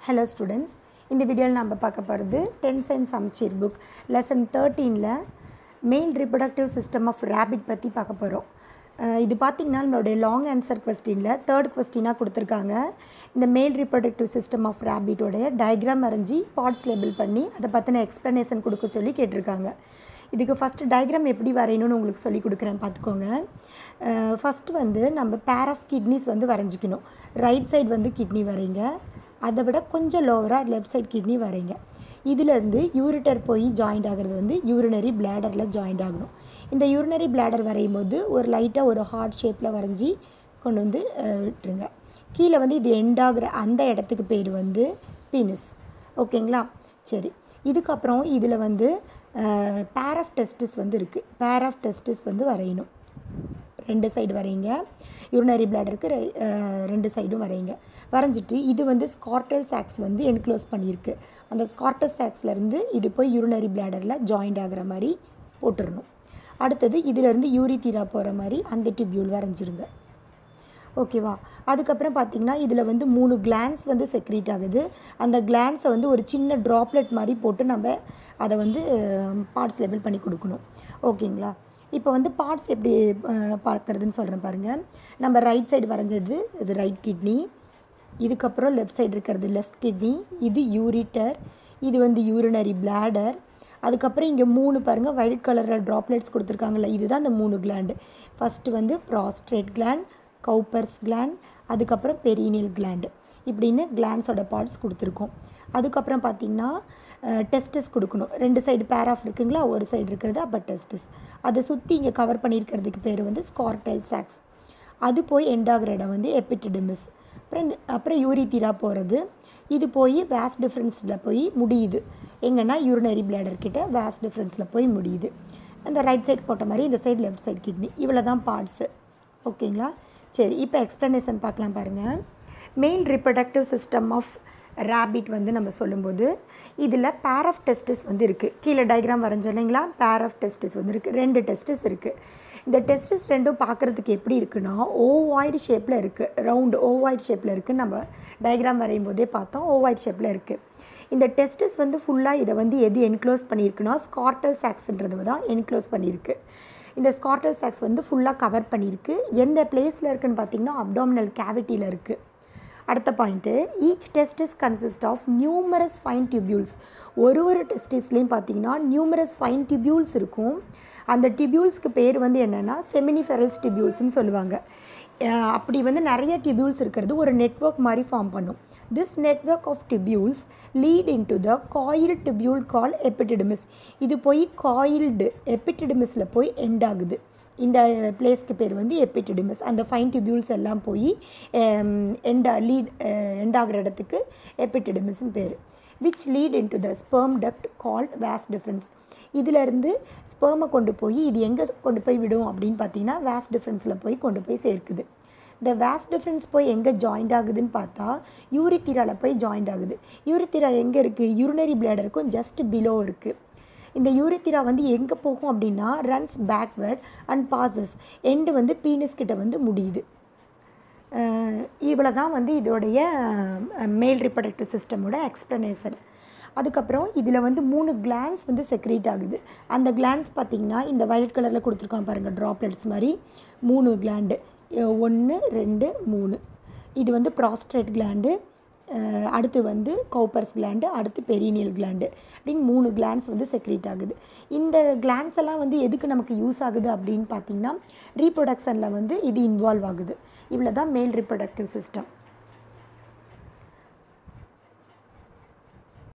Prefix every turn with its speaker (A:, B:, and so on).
A: hello students இந்த வீடியோவில் நம்ம பார்க்க போகிறது டென் சயின்ஸ் சமச்சீர் புக் லெசன் தேர்ட்டீனில் male reproductive system of rabbit பற்றி பார்க்க போகிறோம் இது பார்த்திங்கன்னா நம்மளுடைய லாங் ஆன்சர் கொஸ்டினில் தேர்ட் கொஸ்டினாக கொடுத்துருக்காங்க இந்த மேல் ரிப்ரடக்டிவ் சிஸ்டம் ஆஃப் ரேபிட்டோடைய டயக்ராம் வரைஞ்சி பார்ட்ஸ் லேபிள் பண்ணி அதை பற்றின எக்ஸ்ப்ளனேஷன் கொடுக்க சொல்லி கேட்டிருக்காங்க இதுக்கு ஃபஸ்ட்டு டயக்ராம் எப்படி வரையணும்னு உங்களுக்கு சொல்லி கொடுக்குறேன் பார்த்துக்கோங்க ஃபஸ்ட்டு வந்து நம்ம பேர் ஆஃப் கிட்னிஸ் வந்து வரைஞ்சிக்கணும் ரைட் சைடு வந்து கிட்னி வரைங்க அதை விட கொஞ்சம் லோவராக லெஃப்ட் சைட் கிட்னி வரைங்க இதிலேருந்து யூரிட்டர் போய் ஜாயிண்ட் ஆகிறது வந்து யூரினரி பிளாடரில் ஜாயிண்ட் ஆகணும் இந்த யூரினரி பிளாடர் வரையும் போது ஒரு லைட்டாக ஒரு ஹார்ட் ஷேப்பில் வரைஞ்சி கொண்டு வந்து விட்டுருங்க கீழே வந்து இது எண்ட் ஆகிற அந்த இடத்துக்கு பேர் வந்து பீனிஸ் ஓகேங்களா சரி இதுக்கப்புறம் இதில் வந்து பேர் ஆஃப் டெஸ்டிஸ் வந்து இருக்குது பேர் ஆஃப் டெஸ்டிஸ் வந்து வரையணும் ரெண்டு சைடு வரைங்க யூரினரி பிளாடருக்கு ரெண்டு சைடும் வரைங்க வரைஞ்சிட்டு இது வந்து ஸ்கார்டல் சாக்ஸ் வந்து என்க்ளோஸ் பண்ணியிருக்கு அந்த ஸ்கார்டல் சாக்ஸ்லேருந்து இது போய் யூரினரி பிளாடரில் ஜாயிண்ட் ஆகிற மாதிரி போட்டுடணும் அடுத்தது இதிலேருந்து யூரி தீரா போகிற மாதிரி அந்த டியூப்யூல் வரைஞ்சிருங்க ஓகேவா அதுக்கப்புறம் பார்த்திங்கன்னா இதில் வந்து மூணு கிளான்ஸ் வந்து செக்ரீட் ஆகுது அந்த கிளான்ஸை வந்து ஒரு சின்ன ட்ராப்லெட் மாதிரி போட்டு நம்ம அதை வந்து பார்ட்ஸ் லெவல் பண்ணி கொடுக்கணும் ஓகேங்களா இப்போ வந்து பார்ட்ஸ் எப்படி பார்க்குறதுன்னு சொல்கிறேன் பாருங்கள் நம்ம ரைட் சைடு வரைஞ்சது இது ரைட் கிட்னி இதுக்கப்புறம் லெஃப்ட் சைடு இருக்கிறது லெஃப்ட் கிட்னி இது யூரிட்டர் இது வந்து யூரினரி பிளாடர் அதுக்கப்புறம் இங்கே மூணு பாருங்கள் ஒயிட் கலரில் ட்ராப்லெட்ஸ் கொடுத்துருக்காங்கல்ல இதுதான் அந்த மூணு கிளாண்டு ஃபஸ்ட்டு வந்து ப்ராஸ்ட்ரேட் கிளாண்ட் கவுப்பர்ஸ் கிளாண்ட் அதுக்கப்புறம் பெரினியல் கிளாண்டு இப்படின்னு கிளாண்ட்ஸோட பார்ட்ஸ் கொடுத்துருக்கோம் அதுக்கப்புறம் பார்த்திங்கன்னா டெஸ்டஸ் கொடுக்கணும் ரெண்டு சைடு பேர் ஆஃப் இருக்குங்களா ஒரு சைடு இருக்கிறது அப்போ டெஸ்டஸ் அதை சுற்றி இங்கே கவர் பண்ணியிருக்கிறதுக்கு பேர் வந்து ஸ்கார்டல் சாக்ஸ் அது போய் எண்டாகிற இடம் வந்து எபிட்டிடிமிஸ் அப்புறம் இந்த அப்புறம் யூரித்தீரா போகிறது இது போய் வேஸ் டிஃப்ரென்ஸில் போய் முடியுது எங்கன்னா யூரினரி பிளேடர் கிட்ட வேஸ் டிஃப்ரென்ஸில் போய் முடியுது அந்த ரைட் சைடு போட்ட மாதிரி இந்த சைடு லெஃப்ட் சைடு கிட்னி இவ்வளோ தான் பார்ட்ஸு ஓகேங்களா சரி இப்போ எக்ஸ்ப்ளனேஷன் பார்க்கலாம் பாருங்கள் male reproductive system of rabbit வந்து நம்ம சொல்லும்போது இதில் பேர் ஆஃப் டெஸ்டிஸ் வந்து இருக்குது கீழே டயக்ராம் வரைஞ்சோம் இல்லைங்களா பேர் ஆஃப் டெஸ்டிஸ் வந்து இருக்குது ரெண்டு டெஸ்டிஸ் இருக்குது இந்த டெஸ்டிஸ் ரெண்டும் பார்க்குறதுக்கு எப்படி இருக்குன்னா ஓவாய்டு ஷேப்பில் இருக்குது ரவுண்டு ஓவாய்டு ஷேப்பில் இருக்குதுன்னு நம்ம டயக்ராம் வரையும் போதே பார்த்தோம் ஓவாய்டு ஷேப்பில் இருக்குது இந்த டெஸ்டிஸ் வந்து ஃபுல்லாக இதை வந்து எது என்க்ளோஸ் பண்ணியிருக்குன்னா ஸ்கார்டல் சாக்ஸ்ன்றது தான் என்க்ளோஸ் பண்ணியிருக்கு இந்த ஸ்கார்டல் சாக்ஸ் வந்து ஃபுல்லாக கவர் பண்ணியிருக்கு எந்த பிளேஸில் இருக்குதுன்னு பார்த்தீங்கன்னா அப்டாமினல் கேவிட்டியில் இருக்குது அடுத்த point each testis consist of numerous fine tubules ஒரு ஒரு டெஸ்டிஸ்லேயும் பார்த்தீங்கன்னா நியூமரஸ் ஃபைன் டியூபியூல்ஸ் இருக்கும் அந்த டியூபியூல்ஸ்க்கு பேர் வந்து என்னென்னா செமினிஃபெரல்ஸ் டியூபியூல்ஸ்னு சொல்லுவாங்க அப்படி வந்து நிறைய டியூபியூல்ஸ் இருக்கிறது ஒரு நெட்ஒர்க் மாதிரி ஃபார்ம் பண்ணும் this network of tubules lead into the coil tubule call epididymis இது போய் காயில்டு எபிட்டிடிமிஸில் போய் எண்ட் ஆகுது இந்த பிளேஸ்க்கு பேர் வந்து எபிட்டிடிமஸ் அந்த ஃபைன் டியூபியூல்ஸ் எல்லாம் போய் எண்டா லீட் எண்டாகிற இடத்துக்கு எபிட்டிடிமஸ்னு பேர் which lead into the sperm duct called vas deferens இதிலேருந்து ஸ்பெர்மை கொண்டு போய் இது எங்கே கொண்டு போய் விடும் அப்படின்னு பார்த்தீங்கன்னா வேஸ் டிஃப்ரென்ஸில் போய் கொண்டு போய் சேர்க்குது இந்த வேஸ் டிஃப்ரென்ஸ் போய் எங்கே ஜாயிண்ட் ஆகுதுன்னு பார்த்தா யூரித்திராவில் போய் ஜாயிண்ட் ஆகுது யூரித்திரா எங்கே இருக்குது யூரினரி பிளேடருக்கும் ஜஸ்ட் பிலோ இருக்குது இந்த யூரித்திரா வந்து எங்கே போகும் அப்படின்னா runs backward and passes end வந்து பீனிஸ் கிட்ட வந்து முடியுது இவ்வளோ தான் வந்து இதோடைய மேல் ரிப்ரடக்டிவ் சிஸ்டமோட எக்ஸ்ப்ளனேஷன் அதுக்கப்புறம் இதில் வந்து மூணு கிளான்ஸ் வந்து செக்ரேட் ஆகுது அந்த கிளான்ஸ் பார்த்திங்கன்னா இந்த வயலட் கலரில் கொடுத்துருக்கான் பாருங்கள் ட்ராப்லெட்ஸ் மாதிரி மூணு கிளாண்டு ஒன்று ரெண்டு மூணு இது வந்து ப்ராஸ்ட்ரேட் கிளாண்டு அடுத்து வந்து கவுப்பர்ஸ் கிளாண்டு அடுத்து பெரினியல் கிளாண்டு அப்படின்னு மூணு கிளான்ஸ் வந்து செக்ரேட் ஆகுது இந்த கிளான்ஸ் எல்லாம் வந்து எதுக்கு நமக்கு யூஸ் ஆகுது அப்படின்னு பார்த்தீங்கன்னா ரீப்ரொடக்ஷனில் வந்து இது இன்வால்வ் ஆகுது இவ்வளோ தான் மேல் ரிப்ரொடக்டிவ் சிஸ்டம்